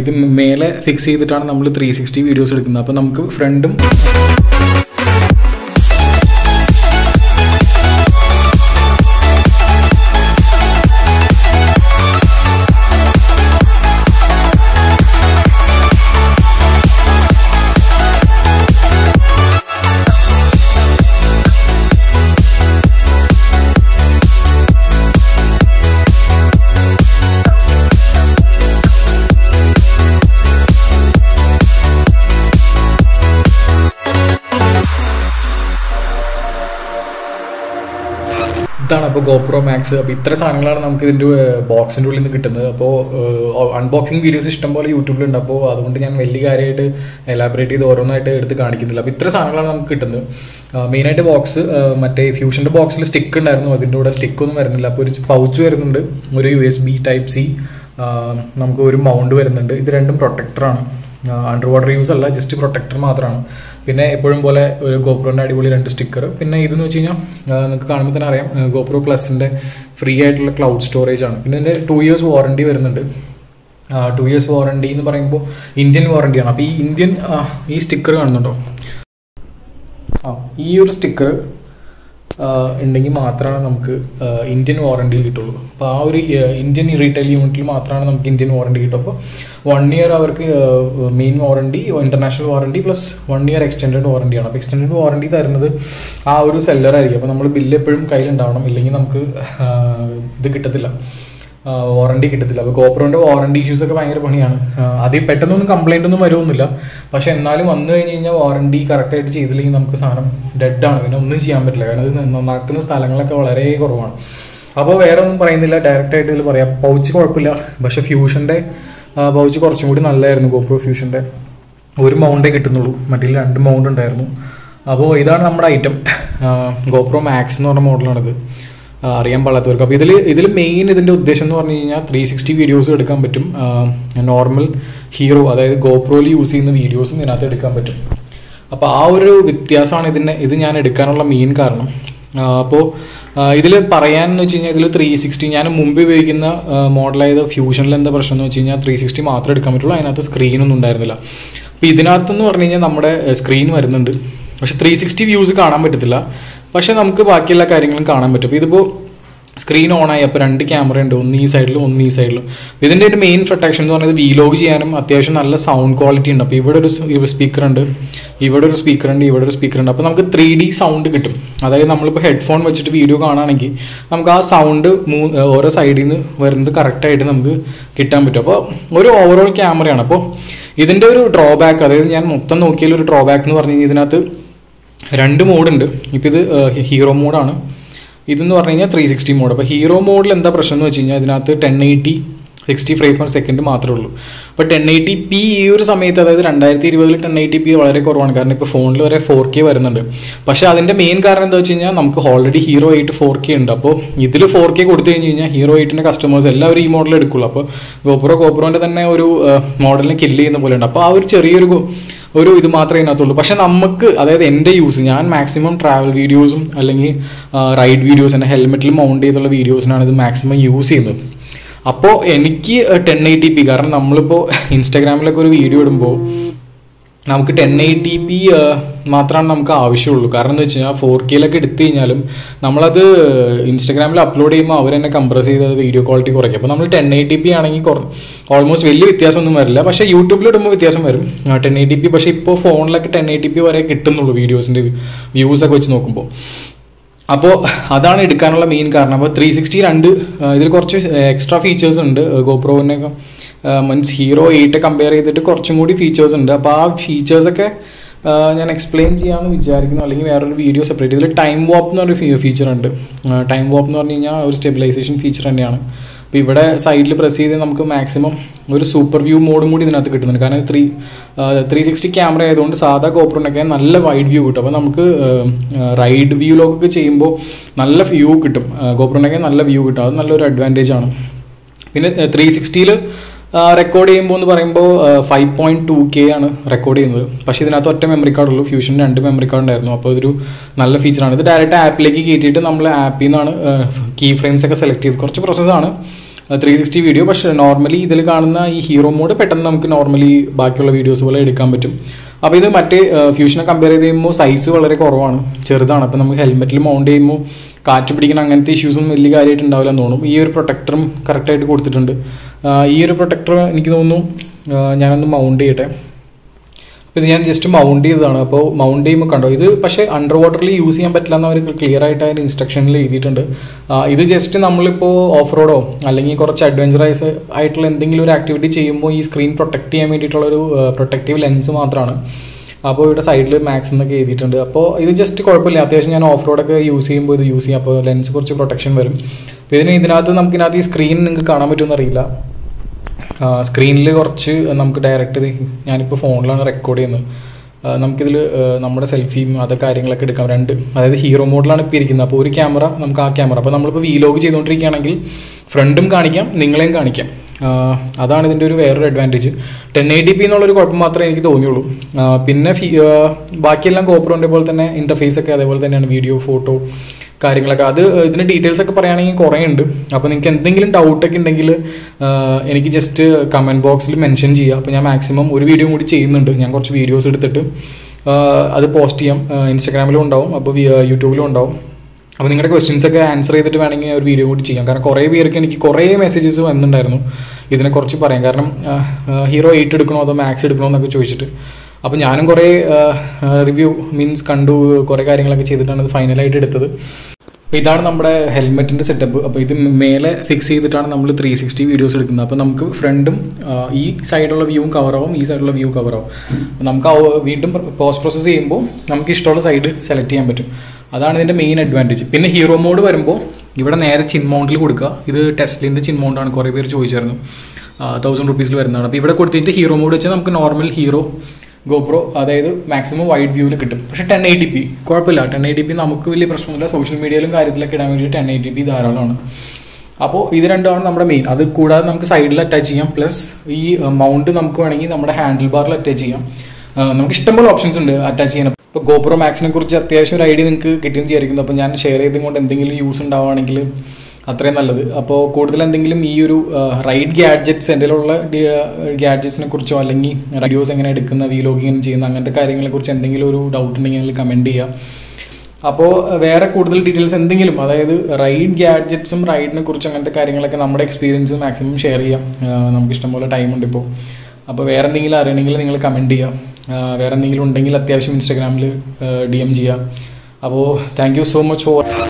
ഇത് മേലെ ഫിക്സ് ചെയ്തിട്ടാണ് നമ്മൾ ത്രീ സിക്സ്റ്റി വീഡിയോസ് എടുക്കുന്നത് അപ്പോൾ നമുക്ക് ഫ്രണ്ടും ഇതാണ് അപ്പോൾ ഗോപ്രോ മാക്സ് അപ്പോൾ ഇത്ര സാധനങ്ങളാണ് നമുക്ക് ഇതിൻ്റെ ബോക്സിൻ്റെ ഉള്ളിൽ നിന്ന് കിട്ടുന്നത് അപ്പോൾ അൺബോക്സിങ് വീഡിയോസ് ഇഷ്ടംപോലെ യൂട്യൂബിലുണ്ട് അപ്പോൾ അതുകൊണ്ട് ഞാൻ വലിയ കാര്യമായിട്ട് എലാബറേറ്റ് ചെയ്ത് ഓരോന്നായിട്ട് എടുത്ത് കാണിക്കുന്നില്ല അപ്പോൾ ഇത്ര സാധനങ്ങളാണ് നമുക്ക് കിട്ടുന്നത് മെയിനായിട്ട് ബോക്സ് മറ്റേ ഫ്യൂഷൻ്റെ ബോക്സിൽ സ്റ്റിക്ക് ഉണ്ടായിരുന്നു അതിൻ്റെ കൂടെ സ്റ്റിക്കൊന്നും വരുന്നില്ല അപ്പോൾ ഒരു പൗച്ച് വരുന്നുണ്ട് ഒരു U S B type C നമുക്ക് ഒരു മൗണ്ട് വരുന്നുണ്ട് ഇത് രണ്ടും പ്രൊട്ടക്ടറാണ് അണ്ടർ വാട്ടർ യൂസ് അല്ല ജസ്റ്റ് പ്രൊട്ടക്ടർ മാത്രമാണ് പിന്നെ എപ്പോഴും പോലെ ഒരു ഗോപ്രോൻ്റെ അടിപൊളി രണ്ട് സ്റ്റിക്കർ പിന്നെ ഇതെന്ന് വെച്ച് കഴിഞ്ഞാൽ നിങ്ങൾക്ക് കാണുമ്പോൾ തന്നെ അറിയാം ഗോപ്രോ പ്ലസിൻ്റെ ഫ്രീ ആയിട്ടുള്ള ക്ലൗഡ് സ്റ്റോറേജ് ആണ് പിന്നെ ഇതിൻ്റെ ടു ഇയേഴ്സ് വാറണ്ടി വരുന്നുണ്ട് ടു ഇയേഴ്സ് വാറണ്ടി എന്ന് പറയുമ്പോൾ ഇന്ത്യൻ വാറണ്ടിയാണ് അപ്പോൾ ഈ ഇന്ത്യൻ ഈ സ്റ്റിക്കർ കാണുന്നുണ്ടോ ആ ഈ ഒരു സ്റ്റിക്കർ ഉണ്ടെങ്കിൽ മാത്രമാണ് നമുക്ക് ഇന്ത്യൻ വാറണ്ടി കിട്ടുള്ളൂ അപ്പോൾ ആ ഒരു ഇന്ത്യൻ റീറ്റെയിൽ യൂണിറ്റിൽ മാത്രമാണ് നമുക്ക് ഇന്ത്യൻ വാറണ്ടി കിട്ടും അപ്പോൾ വൺ ഇയർ അവർക്ക് main warranty international warranty plus one year extended വാറണ്ടിയാണ് അപ്പോൾ എക്സ്റ്റെൻഡഡ് വാറണ്ടി തരുന്നത് ആ ഒരു സെല്ലറായിരിക്കും അപ്പോൾ നമ്മൾ ബില്ല് എപ്പോഴും കയ്യിലുണ്ടാവണം ഇല്ലെങ്കിൽ നമുക്ക് ഇത് കിട്ടത്തില്ല വാറണ്ടി കിട്ടത്തില്ല അപ്പോൾ ഗോപ്രോൻ്റെ വാറണ്ടി ഇഷ്യൂസ് ഒക്കെ ഭയങ്കര പണിയാണ് അതിൽ പെട്ടെന്നൊന്നും കംപ്ലൈൻ്റ് ഒന്നും വരുമൊന്നുമില്ല പക്ഷേ എന്നാലും വന്നു കഴിഞ്ഞ് കഴിഞ്ഞാൽ വാറണ്ടി കറക്റ്റായിട്ട് ചെയ്തില്ലെങ്കിൽ നമുക്ക് സാധനം ഡെഡാണ് പിന്നെ ഒന്നും ചെയ്യാൻ പറ്റില്ല കാരണം ഇത് നന്നാക്കുന്ന സ്ഥലങ്ങളൊക്കെ വളരെ കുറവാണ് അപ്പോൾ വേറെ ഒന്നും പറയുന്നില്ല ഡയറക്റ്റായിട്ട് ഇതിൽ പറയാം പൗച്ച് കുഴപ്പമില്ല പക്ഷേ ഫ്യൂഷൻ്റെ പൗച്ച് കുറച്ചും കൂടി നല്ലതായിരുന്നു ഗോപ്രോ ഫ്യൂഷൻ്റെ ഒരു മൗണ്ടേ കിട്ടുന്നുള്ളൂ മറ്റേ രണ്ട് മൗണ്ട് ഉണ്ടായിരുന്നു അപ്പോൾ ഇതാണ് നമ്മുടെ ഐറ്റം ഗോപ്രോ മാക്സ് എന്ന് പറഞ്ഞ മോഡലാണിത് അറിയാൻ പാടാത്തവർക്ക് അപ്പോൾ ഇതിൽ ഇതിൽ മെയിൻ ഇതിൻ്റെ ഉദ്ദേശം എന്ന് പറഞ്ഞു കഴിഞ്ഞാൽ ത്രീ സിക്സ്റ്റി വീഡിയോസ് എടുക്കാൻ പറ്റും നോർമൽ ഹീറോ അതായത് ഗോപ്രോയിൽ യൂസ് ചെയ്യുന്ന വീഡിയോസും ഇതിനകത്ത് എടുക്കാൻ പറ്റും അപ്പോൾ ആ ഒരു വ്യത്യാസമാണ് ഇതിനെ ഇത് ഞാൻ എടുക്കാനുള്ള മെയിൻ കാരണം അപ്പോൾ ഇതിൽ പറയാനെന്ന് വെച്ച് കഴിഞ്ഞാൽ ഇതിൽ ത്രീ സിക്സ്റ്റി ഞാൻ മുമ്പ് ഉപയോഗിക്കുന്ന മോഡലായത് ഫ്യൂഷനിൽ എന്താ പ്രശ്നം എന്ന് വെച്ച് കഴിഞ്ഞാൽ ത്രീ സിക്സ്റ്റി മാത്രമേ എടുക്കാൻ പറ്റുള്ളൂ അതിനകത്ത് സ്ക്രീനൊന്നും ഉണ്ടായിരുന്നില്ല അപ്പോൾ ഇതിനകത്തെന്ന് പറഞ്ഞു കഴിഞ്ഞാൽ നമ്മുടെ സ്ക്രീൻ വരുന്നുണ്ട് പക്ഷെ ത്രീ സിക്സ്റ്റി വ്യൂസ് കാണാൻ പറ്റത്തില്ല പക്ഷെ നമുക്ക് ബാക്കിയെല്ലാ കാര്യങ്ങളും കാണാൻ പറ്റും അപ്പോൾ ഇതിപ്പോൾ സ്ക്രീൻ ഓൺ ആയി അപ്പോൾ രണ്ട് ക്യാമറ ഉണ്ട് ഒന്ന് ഈ സൈഡിലും ഒന്ന് ഈ സൈഡിലും ഇതിൻ്റെ ഒരു മെയിൻ പ്രൊട്ടക്ഷൻ എന്ന് പറയുന്നത് വീലോഗ് ചെയ്യാനും അത്യാവശ്യം നല്ല സൗണ്ട് ക്വാളിറ്റി ഉണ്ട് അപ്പോൾ ഇവിടെ ഒരു സ്പീക്കർ ഉണ്ട് ഇവിടെ ഒരു സ്പീക്കർ ഉണ്ട് ഇവിടെ ഒരു സ്പീക്കർ ഉണ്ട് അപ്പോൾ നമുക്ക് ത്രീ ഡി സൗണ്ട് കിട്ടും അതായത് നമ്മളിപ്പോൾ ഹെഡ്ഫോൺ വെച്ചിട്ട് വീഡിയോ കാണുകയാണെങ്കിൽ നമുക്ക് ആ സൗണ്ട് മൂ ഓരോ സൈഡിൽ നിന്ന് വരുന്നത് കറക്റ്റായിട്ട് നമുക്ക് കിട്ടാൻ പറ്റും അപ്പോൾ ഒരു ഓവറോൾ ക്യാമറയാണ് അപ്പോൾ ഇതിൻ്റെ ഒരു ഡ്രോബാക്ക് അതായത് ഞാൻ മൊത്തം നോക്കിയാൽ ഒരു ഡ്രോബാക്ക് എന്ന് പറഞ്ഞു കഴിഞ്ഞാൽ ഇതിനകത്ത് രണ്ട് മോഡുണ്ട് ഇപ്പോൾ ഇത് ഹീറോ മോഡാണ് ഇതെന്ന് പറഞ്ഞു കഴിഞ്ഞാൽ ത്രീ സിക്സ്റ്റി മോഡ് അപ്പോൾ ഹീറോ മോഡിൽ എന്താ പ്രശ്നം എന്ന് വെച്ച് കഴിഞ്ഞാൽ ഇതിനകത്ത് ten eighty sixty frame per second മാത്രമേ ഉള്ളൂ അപ്പോൾ ടെൻ എയ്റ്റി പി ഈ ഒരു സമയത്ത് അതായത് രണ്ടായിരത്തി ഇരുപതിൽ ടെൻ എയ്റ്റി പി വളരെ കുറവാണ് കാരണം ഇപ്പോൾ ഫോണിൽ വരെ ഫോർ കെ വരുന്നുണ്ട് പക്ഷേ അതിൻ്റെ മെയിൻ കാരണം എന്താ വെച്ച് കഴിഞ്ഞാൽ നമുക്ക് already hero eight four K ഉണ്ട് അപ്പോൾ ഇതിൽ ഫോർ കെ കൊടുത്തു കഴിഞ്ഞ് കഴിഞ്ഞാൽ ഹീറോ എയ്റ്റിൻ്റെ കസ്റ്റമേഴ്സ് എല്ലാവരും ഈ മോഡൽ എടുക്കുള്ളൂ അപ്പോൾ ഗോപ്രോ ഗോപ്രോൻ്റെ തന്നെ ഒരു മോഡലിനെ കില്ല് ചെയ്യുന്ന പോലെ ഉണ്ട് അപ്പോൾ ആ ഒരു ചെറിയൊരു ഒരു ഇത് മാത്രമേ ഇതിനകത്തുള്ളൂ പക്ഷെ നമുക്ക് അതായത് എൻ്റെ യൂസ് ഞാൻ മാക്സിമം ട്രാവൽ വീഡിയോസും അല്ലെങ്കിൽ റൈഡ് വീഡിയോസ് എൻ്റെ ഹെൽമെറ്റിൽ മൗണ്ട് ചെയ്തുള്ള വീഡിയോസിനാണ് ഇത് മാക്സിമം യൂസ് ചെയ്യുന്നത് അപ്പോൾ എനിക്ക് ടെൻ എയ്റ്റി പി കാരണം നമ്മളിപ്പോൾ ഇൻസ്റ്റാഗ്രാമിലൊക്കെ ഒരു വീഡിയോ ഇടുമ്പോൾ നമുക്ക് ടെൻ എയ്റ്റി പി മാത്രമാണ് നമുക്ക് ആവശ്യമുള്ളൂ കാരണം എന്താ വെച്ച് കഴിഞ്ഞാൽ ഫോർ കെയിലൊക്കെ എടുത്തു കഴിഞ്ഞാലും നമ്മളത് ഇൻസ്റ്റാഗ്രാമിൽ അപ്ലോഡ് ചെയ്യുമ്പോൾ അവർ തന്നെ കംപ്രസ് ചെയ്ത് വീഡിയോ ക്വാളിറ്റി കുറയ്ക്കും അപ്പോൾ നമ്മൾ ടെൻ എയ്റ്റി പി ആണെങ്കിൽ കുറ ഓൾമോസ്റ്റ് വലിയ വ്യത്യാസമൊന്നും വരില്ല പക്ഷേ യൂട്യൂബിൽ ഇടുമ്പോൾ വ്യത്യാസം വരും ടെൻ എയ്റ്റി പി പക്ഷേ ഇപ്പോൾ ഫോണിലൊക്കെ ടെൻ എയ്റ്റി പി വരെ കിട്ടുന്നുള്ളൂ വീഡിയോസിൻ്റെ വ്യൂസൊക്കെ വെച്ച് നോക്കുമ്പോൾ അപ്പോൾ അതാണ് എടുക്കാനുള്ള മെയിൻ കാരണം അപ്പോൾ ത്രീ സിക്സ്റ്റി രണ്ട് ഇതിൽ കുറച്ച് എക്സ്ട്രാ ഫീച്ചേഴ്സ് ഉണ്ട് ഗോപ്രോവിനൊക്കെ മീൻസ് ഹീറോ എയ്റ്റ് കമ്പയർ ചെയ്തിട്ട് കുറച്ചും കൂടി ഫീച്ചേഴ്സ് ഉണ്ട് അപ്പോൾ ആ ഫീച്ചേഴ്സൊക്കെ ഞാൻ എക്സ്പ്ലെയിൻ ചെയ്യാമെന്ന് വിചാരിക്കുന്നു അല്ലെങ്കിൽ വേറൊരു വീഡിയോ സെപ്പറേറ്റ് ഇതിൽ ടൈം വാപ്പ് എന്ന് പറഞ്ഞൊരു ഫീച്ചർ ഉണ്ട് ടൈം വാപ്പ് എന്ന് പറഞ്ഞു കഴിഞ്ഞാൽ ഒരു സ്റ്റെബിലൈസേഷൻ ഫീച്ചർ തന്നെയാണ് അപ്പോൾ ഇവിടെ സൈഡിൽ പ്രസ് ചെയ്ത് നമുക്ക് മാക്സിമം ഒരു സൂപ്പർ വ്യൂ മോഡും കൂടി ഇതിനകത്ത് കിട്ടുന്നുണ്ട് കാരണം ത്രീ ത്രീ സിക്സ്റ്റി ക്യാമറ ആയതുകൊണ്ട് സാധാ ഗോപ്രോനൊക്കെ നല്ല വൈഡ് വ്യൂ കിട്ടും അപ്പോൾ നമുക്ക് റൈഡ് വ്യൂലൊക്കെ ചെയ്യുമ്പോൾ നല്ല വ്യൂ കിട്ടും ഗോപ്രോനൊക്കെ നല്ല വ്യൂ കിട്ടും അത് നല്ലൊരു അഡ്വാൻറ്റേജ് ആണ് പിന്നെ ത്രീ സിക്സ്റ്റിയിൽ റെക്കോർഡ് ചെയ്യുമ്പോൾ എന്ന് പറയുമ്പോൾ ഫൈവ് പോയിൻറ്റ് ടു കെ ആണ് റെക്കോർഡ് ചെയ്യുന്നത് പക്ഷേ ഇതിനകത്ത് ഒറ്റ മെമ്മറി കാർഡ് ഉള്ളൂ ഫ്യൂഷൻ രണ്ട് മെമ്മറി കാർഡ് ഉണ്ടായിരുന്നു അപ്പോൾ ഇതൊരു നല്ല ഫീച്ചറാണ് ഇത് ഡയറക്റ്റ് ആപ്പിലേക്ക് കയറ്റിയിട്ട് നമ്മൾ ആപ്പിൽ നിന്നാണ് കീ ഫ്രെയിംസ് ഒക്കെ സെലക്ട് ചെയ്ത് കുറച്ച് പ്രോസസ്സാണ് ത്രീ സിക്സ്റ്റി വീഡിയോ പക്ഷേ നോർമലി ഇതിൽ കാണുന്ന ഈ ഹീറോ മോഡ് പെട്ടെന്ന് നമുക്ക് നോർമലി ബാക്കിയുള്ള വീഡിയോസ് പോലെ എടുക്കാൻ പറ്റും അപ്പോൾ ഇത് മറ്റേ ഫ്യൂഷനെ കമ്പയർ ചെയ്ത് കഴിയുമ്പോൾ സൈസ് വളരെ കുറവാണ് ചെറുതാണ് അപ്പോൾ നമുക്ക് ഹെൽമെറ്റിൽ മൗണ്ട് ചെയ്യുമ്പോൾ കാറ്റ് പിടിക്കുന്ന അങ്ങനത്തെ ഇഷ്യൂസൊന്നും വലിയ കാര്യമായിട്ട് ഉണ്ടാവില്ല എന്ന് തോന്നും ഈ ഒരു പ്രൊട്ടക്ടറും കറക്റ്റായിട്ട് കൊടുത്തിട്ടുണ്ട് ആ, ഈ ഒരു പ്രൊട്ടക്ടർ എനിക്ക് തോന്നുന്നു ആ, ഞാനൊന്ന് മൗണ്ട് ചെയ്യട്ടെ അപ്പോൾ ഇത് ഞാൻ ജസ്റ്റ് മൗണ്ട് ചെയ്തതാണ് അപ്പോൾ മൗണ്ട് ചെയ്യുമ്പോൾ കണ്ടോ ഇത് പക്ഷേ അണ്ടർ വാട്ടറിൽ യൂസ് ചെയ്യാൻ പറ്റില്ല എന്ന് അവർ ക്ലിയർ ആയിട്ട് അതിൻ്റെ ഇൻസ്ട്രക്ഷനിൽ എഴുതിയിട്ടുണ്ട് ആ, ഇത് ജസ്റ്റ് നമ്മളിപ്പോൾ ഓഫ് റോഡോ അല്ലെങ്കിൽ കുറച്ച് അഡ്വഞ്ചറൈസ് ആയിട്ടുള്ള എന്തെങ്കിലും ഒരു ആക്ടിവിറ്റി ചെയ്യുമ്പോൾ ഈ സ്ക്രീൻ പ്രൊട്ടക്ട് ചെയ്യാൻ വേണ്ടിയിട്ടുള്ളൊരു പ്രൊട്ടക്റ്റീവ് ലെൻസ് മാത്രമാണ് അപ്പോൾ ഇവിടെ സൈഡിൽ മാക്സ് എന്നൊക്കെ എഴുതിയിട്ടുണ്ട് അപ്പോൾ ഇത് ജസ്റ്റ് കുഴപ്പമില്ല അത്യാവശ്യം ഞാൻ ഓഫ് റോഡൊക്കെ യൂസ് ചെയ്യുമ്പോൾ ഇത് യൂസ് ചെയ്യാം അപ്പോൾ ലെൻസ് കുറച്ച് പ്രൊട്ടക്ഷൻ വരും അപ്പോൾ ഇതിന് ഇതിനകത്ത് നമുക്ക് ഇതിനകത്ത് ഈ സ്ക്രീൻ നിങ്ങൾക്ക് കാണാൻ പറ്റുമെന്ന് അറിയില്ല സ്ക്രീനിൽ കുറച്ച് നമുക്ക് ഡയറക്റ്റ് ഞാനിപ്പോൾ ഫോണിലാണ് റെക്കോർഡ് ചെയ്യുന്നത് ആ, നമുക്കിതിൽ ആ, നമ്മുടെ സെൽഫിയും അത് കാര്യങ്ങളൊക്കെ എടുക്കാം രണ്ട് അതായത് ഹീറോ മോഡിലാണ് ഇപ്പോൾ ഇരിക്കുന്നത് അപ്പോൾ ഒരു ക്യാമറ നമുക്ക് ആ ക്യാമറ അപ്പോൾ നമ്മളിപ്പോൾ വീലോഗ് ചെയ്തുകൊണ്ടിരിക്കുകയാണെങ്കിൽ ഫ്രണ്ടും കാണിക്കാം നിങ്ങളെയും കാണിക്കാം ആ, അതാണ് ഇതിൻ്റെ ഒരു വേറൊരു advantage ten A D P എന്നുള്ളൊരു കുഴപ്പം മാത്രമേ എനിക്ക് തോന്നിയുള്ളൂ ആ, പിന്നെ ഫി- ആ, ബാക്കിയെല്ലാം കോപ്പറോൻ്റെ പോലെ തന്നെ ഇൻ്റർഫേസ് ഒക്കെ അതേപോലെ തന്നെയാണ് വീഡിയോ ഫോട്ടോ കാര്യങ്ങളൊക്കെ അത് ഇതിൻ്റെ ഡീറ്റെയിൽസ് ഒക്കെ പറയുകയാണെങ്കിൽ കുറേ ഉണ്ട് അപ്പോൾ നിങ്ങൾക്ക് എന്തെങ്കിലും ഡൗട്ടൊക്കെ ഉണ്ടെങ്കിൽ എനിക്ക് ജസ്റ്റ് കമൻറ്റ് ബോക്സിൽ മെൻഷൻ ചെയ്യുക അപ്പോൾ ഞാൻ മാക്സിമം ഒരു വീഡിയോ കൂടി ചെയ്യുന്നുണ്ട് ഞാൻ കുറച്ച് വീഡിയോസ് എടുത്തിട്ട് ആ, അത് പോസ്റ്റ് ചെയ്യാം ഇൻസ്റ്റാഗ്രാമിലും ഉണ്ടാവും അപ്പോൾ യൂട്യൂബിലും ഉണ്ടാവും അപ്പോൾ നിങ്ങളുടെ ക്വസ്റ്റ്യൻസ് ഒക്കെ ആൻസർ ചെയ്തിട്ട് വേണമെങ്കിൽ ഒരു വീഡിയോ കൂടി ചെയ്യാം കാരണം കുറേ പേർക്ക് എനിക്ക് കുറേ മെസ്സേജസ് വന്നിട്ടുണ്ടായിരുന്നു ഇതിനെക്കുറിച്ച് പറയാം കാരണം ഹീറോ എയ്റ്റ് എടുക്കണോ അതോ മാക്സ് എടുക്കണോ എന്നൊക്കെ ചോദിച്ചിട്ട് അപ്പോൾ ഞാനും കുറേ റിവ്യൂ മീൻസ് കണ്ടു കുറേ കാര്യങ്ങളൊക്കെ ചെയ്തിട്ടാണ് ഇത് ഫൈനലായിട്ട് എടുത്തത് അപ്പോൾ ഇതാണ് നമ്മുടെ ഹെൽമെറ്റിൻ്റെ സെറ്റപ്പ് അപ്പോൾ ഇത് മേലെ ഫിക്സ് ചെയ്തിട്ടാണ് നമ്മൾ ത്രീ സിക്സ്റ്റി വീഡിയോസ് എടുക്കുന്നത് അപ്പോൾ നമുക്ക് ഫ്രണ്ടും ഈ സൈഡുള്ള വ്യൂവും കവറാവും ഈ സൈഡുള്ള വ്യൂ കവറാവും അപ്പോൾ നമുക്ക് ആ വീണ്ടും പോസ്റ്റ് പ്രോസസ്സ് ചെയ്യുമ്പോൾ നമുക്ക് ഇഷ്ടമുള്ള സൈഡ് സെലക്ട് ചെയ്യാൻ പറ്റും അതാണ് ഇതിൻ്റെ മെയിൻ അഡ്വാൻറ്റേജ് പിന്നെ ഹീറോ മോഡ് വരുമ്പോൾ ഇവിടെ നേരെ ചിൻ മൗണ്ടിൽ കൊടുക്കുക ഇത് ടെസ്ലിൻ്റെ ചിൻ മൗണ്ടാണ് കുറേ പേര് ചോദിച്ചായിരുന്നു തൗസൻഡ് റുപ്പീസിൽ വരുന്നതാണ് അപ്പോൾ ഇവിടെ കൊടുത്തിട്ട് ഹീറോ മോഡ് വെച്ചാൽ നമുക്ക് നോർമൽ ഹീറോ ഗോപ്രോ അതായത് മാക്സിമം വൈഡ് വ്യൂവിൽ കിട്ടും പക്ഷേ ടെൻ എയ്റ്റി പി കുഴപ്പമില്ല ടെൻ എയ്റ്റി പി നമുക്ക് വലിയ പ്രശ്നമില്ല സോഷ്യൽ മീഡിയയിലും കാര്യത്തിലൊക്കെ ഇടാൻ വേണ്ടി ടെൻ എയ്റ്റി പി ധാരാളമാണ് അപ്പോൾ ഇത് രണ്ടുമാണ് നമ്മുടെ മെയിൻ അത് കൂടാതെ നമുക്ക് സൈഡിൽ അറ്റാച്ച് ചെയ്യാം പ്ലസ് ഈ മൗണ്ട് നമുക്ക് വേണമെങ്കിൽ നമ്മുടെ ഹാൻഡിൽ ബാറിൽ അറ്റാച്ച് ചെയ്യാം ആ, നമുക്ക് ഇഷ്ടംപോലെ ഓപ്ഷൻസ് ഉണ്ട് അറ്റാച്ച് ചെയ്യാൻ ഇപ്പോൾ ഗോപ്രോ മാക്സിനെ കുറിച്ച് അത്യാവശ്യം ഒരു ഐഡിയ നിങ്ങൾക്ക് കിട്ടിയെന്ന് വിചാരിക്കുന്നു അപ്പോൾ ഞാൻ ഷെയർ ചെയ്തും കൊണ്ട് എന്തെങ്കിലും യൂസ് ഉണ്ടാവുകയാണെങ്കിൽ അത്രയും നല്ലത് അപ്പോൾ കൂടുതൽ എന്തെങ്കിലും ഈ ഒരു റൈഡ് ഗാഡ്ജറ്റ്സ് എന്തെങ്കിലുമുള്ള ഗാഡ്ജറ്റ്സിനെ കുറിച്ചോ അല്ലെങ്കിൽ വീഡിയോസ് എങ്ങനെ എടുക്കുന്ന വീലോഗിങ് ചെയ്യുന്ന അങ്ങനത്തെ കാര്യങ്ങളെ കുറിച്ച് എന്തെങ്കിലും ഒരു ഡൗട്ട് ഉണ്ടെങ്കിൽ കമൻറ്റ് ചെയ്യുക അപ്പോൾ വേറെ കൂടുതൽ ഡീറ്റെയിൽസ് എന്തെങ്കിലും അതായത് റൈഡ് ഗാഡ്ജറ്റ്സും റൈഡിനെ കുറിച്ച് അങ്ങനത്തെ കാര്യങ്ങളൊക്കെ നമ്മുടെ എക്സ്പീരിയൻസ് മാക്സിമം ഷെയർ ചെയ്യാം ആ, നമുക്ക് ഇഷ്ടംപോലെ ടൈം ഉണ്ട് ഇപ്പോൾ അപ്പോൾ വേറെ എന്തെങ്കിലും അറിയണമെങ്കിൽ നിങ്ങൾ കമൻറ്റ് ചെയ്യാം ആ, വേറെ എന്തെങ്കിലും ഉണ്ടെങ്കിൽ അത്യാവശ്യം ഇൻസ്റ്റാഗ്രാമിൽ ഡി എം ചെയ്യാം അപ്പോൾ thank you so much four